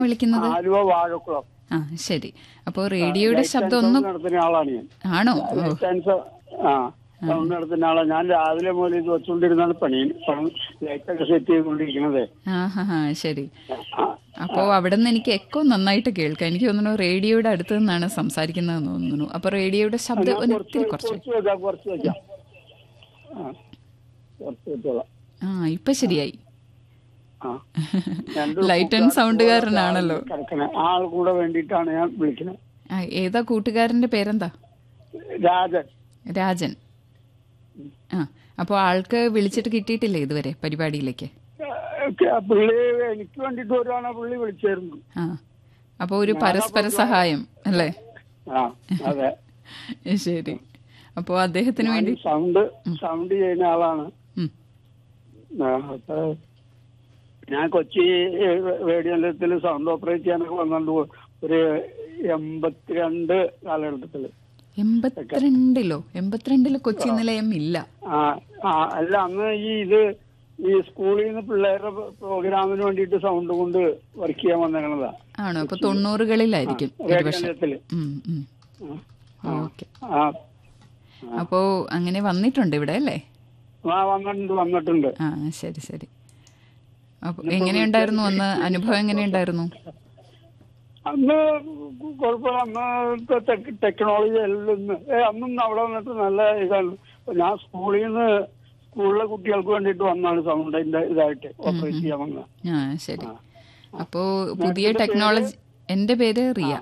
വിളിക്കുന്നത് ആലുവ വാഴക്കുളം ആ ശരി അപ്പോൾ റേഡിയോയുടെ ലൈറ്റ് ശബ്ദം ആൻഡ് ഒന്ന് സൗണ്ട് നടത്തുന്ന ആളാണ് ഞാൻ ആണോ ഓ ലൈറ്റ് ആൻഡ് സൗ- ആ സൗണ്ട് നടത്തുന്ന ആളാണ് ഞാൻ രാവിലെ മുതൽ ഇത് വെച്ചുകൊണ്ടിരുന്നാണ് പണി ലൈറ്റൊക്കെ സെറ്റ് ചെയ്തുകൊണ്ടിരിക്കുന്നത് ആ ഹാ ഹാ ശരി ആ, അപ്പോൾ അവിടെ നിന്ന് എനിക്ക് എക്കോ നന്നായിട്ട് കേൾക്കാം എനിക്ക് തോന്നുന്നു റേഡിയോയുടെ അടുത്ത് നിന്നാണ് സംസാരിക്കുന്നതെന്ന് തോന്നുന്നു അപ്പോൾ റേഡിയോയുടെ ശബ്ദം ഒന്ന് കുറച്ച് ഇത്തിരി കുറച്ച് കുറച്ച് വെക്കാം കുറച്ച് വെക്കാം ആ കുറച്ച് വെച്ചോളാം ആ ഇപ്പൊ ശരിയായി ആ രണ്ട് ലൈറ്റ് ആൻഡ് സൗണ്ടുകാരനാണല്ലോ കിടക്കണേ ആൾ കൂടെ വേണ്ടിയിട്ടാണ് ഞാൻ വിളിക്കുന്നത് ആ, ഏതാ കൂട്ടുകാരന്റെ പേരെന്താ രാജൻ രാജൻ ആ അപ്പോൾ ആൾക്ക് വിളിച്ചിട്ട് കിട്ടിയിട്ടില്ലേ ഇതുവരെ പരിപാടിയിലേക്ക് ഏ, പുള്ളി എനിക്ക് വേണ്ടിട്ട് വരുവാണ് പുള്ളി വിളിച്ചായിരുന്നു ആ അപ്പോൾ ഒരു പരസ്പര സഹായം അല്ലേ ആ അതെ ശരി അപ്പോൾ അദ്ദേഹത്തിന് വേണ്ടി സൗണ്ട് സൗണ്ട് ചെയ്യുന്ന ആളാണ് ഉം. ആ, അപ്പൊ ഞാൻ കൊച്ചി റേഡിയോ നിലയത്തിൽ സൗണ്ട് ഓപ്പറേറ്റ് ചെയ്യാനൊക്കെ വന്നുകൊണ്ട് ഒരു എൺപത്തിരണ്ട് കാലഘട്ടത്തില് എൺപത്തിരണ്ടിലോ എൺപത്തിരണ്ടില് കൊച്ചി നിലയം ഇല്ല ആ ആ അല്ല അന്ന് ഈ ഇത് ഈ സ്കൂളിൽ നിന്ന് പിള്ളേരുടെ പ്രോഗ്രാമിന് വേണ്ടിയിട്ട് സൗണ്ട് കൊണ്ട് വർക്ക് ചെയ്യാൻ വന്നേക്കണതാ ആണോ അപ്പൊ തൊണ്ണൂറുകളിലായിരിക്കും റേഡിയോ ഒരുപക്ഷെ നിലയത്തില് ഉം, ഉം. ആ, ഓക്കെ ആ അപ്പോ അങ്ങനെ വന്നിട്ടുണ്ട് ഇവിടെ അല്ലേ ആ വന്നിട്ടുണ്ട് വന്നിട്ടുണ്ട് ആ ശരി ശരി അപ്പൊ എങ്ങനെയുണ്ടായിരുന്നു അന്ന് അനുഭവം എങ്ങനെയുണ്ടായിരുന്നു അന്ന് കുഴപ്പമില്ല അന്ന് ടെക്- ടെക്നോളജി എല്ലാം ഇന്ന് ഏ, അന്നും അവിടെ വന്നിട്ട് നല്ല ഇതാണ് ഇപ്പൊ ഞാൻ സ്കൂളിൽ നിന്ന് സ്കൂളിലെ കുട്ടികൾക്ക് വേണ്ടിയിട്ട് വന്നാണ് സൗണ്ടിന്റെ ഇതായിട്ട് ഓപ്പറേറ്റ് ചെയ്യാൻ വന്നത് ആ ശരി അപ്പോ പുതിയ ടെക്നോളജി എന്റെ പേര് റിയ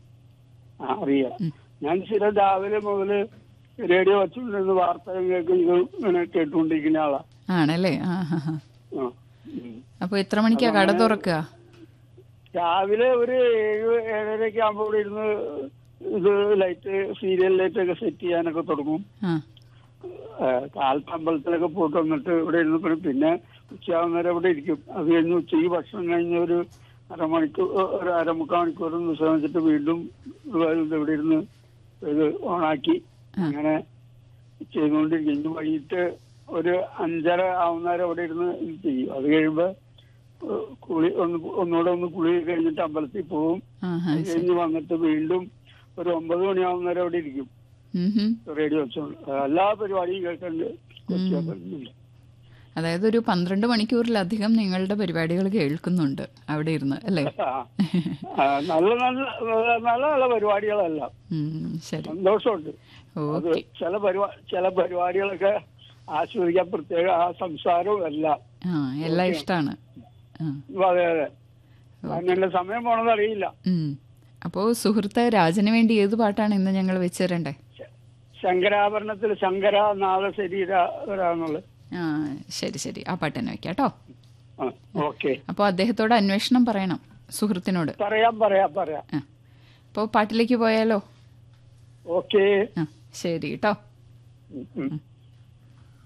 ആ അറിയാം ഞാൻ സ്ഥിരം രാവിലെ മുതൽ റേഡിയോ വെച്ചുകൊണ്ടിരുന്ന വാർത്ത കേൾക്കുന്നത് ഇങ്ങനെ കേട്ടുകൊണ്ടിരിക്കുന്ന ആളാ ആണല്ലേ ആ ഹാ ഹാ ആ. ഉം. അപ്പൊ എത്ര മണിക്കാ കട തുറക്കുക രാവിലെ ഒരു ഏഴ് ഏഴരയൊക്കെ ആകുമ്പോൾ ഇവിടെ ഇരുന്ന് ഇത് ലൈറ്റ് സീരിയൽ ലൈറ്റ് ഒക്കെ സെറ്റ് ചെയ്യാനൊക്കെ തുടങ്ങും ആ കാൽത്തമ്പലത്തിലൊക്കെ പോയിട്ട് വന്നിട്ട് ഇവിടെ ഇരുന്ന് പിന്നെ പിന്നെ ഉച്ചയാവുന്നേരം ഇവിടെ ഇരിക്കും അത് കഴിഞ്ഞ് ഉച്ചയ്ക്ക് ഭക്ഷണം കഴിഞ്ഞ് ഒരു അരമണിക്കൂർ ഒരു അരമുക്കാൽ മണിക്കൂർ വിശ്രമിച്ചിട്ട് വീണ്ടും ഇത് ഇവിടെ ഇരുന്ന് ഇത് ഓണാക്കി അങ്ങനെ ചെയ്തുകൊണ്ടിരിക്കും ഇന്ന് വൈകിട്ട് ഒരു അഞ്ചര ആവുന്നേരം ഇവിടെ ഇരുന്ന് ഇത് ചെയ്യും അത് കഴിയുമ്പോ ഏഹ് കുളി ഒന്ന് ഒന്നുകൂടെ ഒന്ന് കുളി കഴിഞ്ഞിട്ട് അമ്പലത്തിൽ പോവും ആ ഹാ അത് കഴിഞ്ഞ് വന്നിട്ട് വീണ്ടും ഒരു ഒമ്പത് മണിയാവുന്നേരം അവിടെ ഇരിക്കും ഉം ഹും. റേഡിയോ വെച്ചോണ്ട് എല്ലാ പരിപാടിയും കേൾക്കണ്ട് കൊച്ചി കേൾക്കുന്നുണ്ട്. അതായത് ഒരു പന്ത്രണ്ട് മണിക്കൂറിലധികം നിങ്ങളുടെ പരിപാടികൾ കേൾക്കുന്നുണ്ട് അവിടെ ഇരുന്ന് അല്ലേ ആ. ആ, നല്ല നല്ല നല്ല നല്ല പരിപാടികളല്ല ഉം, ശരി സന്തോഷമുണ്ട് അത് ഓക്കെ ചില പരിപാടി ചില പരിപാടികളൊക്കെ ആസ്വദിക്കാൻ പ്രത്യേക ആ സംസാരവും എല്ലാം ആ എല്ലാം ഇഷ്ടമാണ് ആ അതെ അതെ അങ്ങനെ സമയം പോണത് അറിയില്ല ഉം. അപ്പോ സുഹൃത്ത് രാജന് വേണ്ടി ഏത് പാട്ടാണ് ഇന്ന് ഞങ്ങൾ വെച്ച് തരണ്ടേ ശങ്കരാഭരണത്തിൽ ശങ്കര നാദ ശരീരാന്നുള്ളത് ആ ശരി ശരി ആ പാട്ട് തന്നെ വെക്കാം കേട്ടോ ഓക്കെ അപ്പോൾ അദ്ദേഹത്തോട് അന്വേഷണം പറയണം സുഹൃത്തിനോട് പറയാം പറയാം പറയാം ആ അപ്പോൾ പാട്ടിലേക്ക് പോയാലോ ഓക്കെ ആ ശരി കേട്ടോ ഉം, ഉം.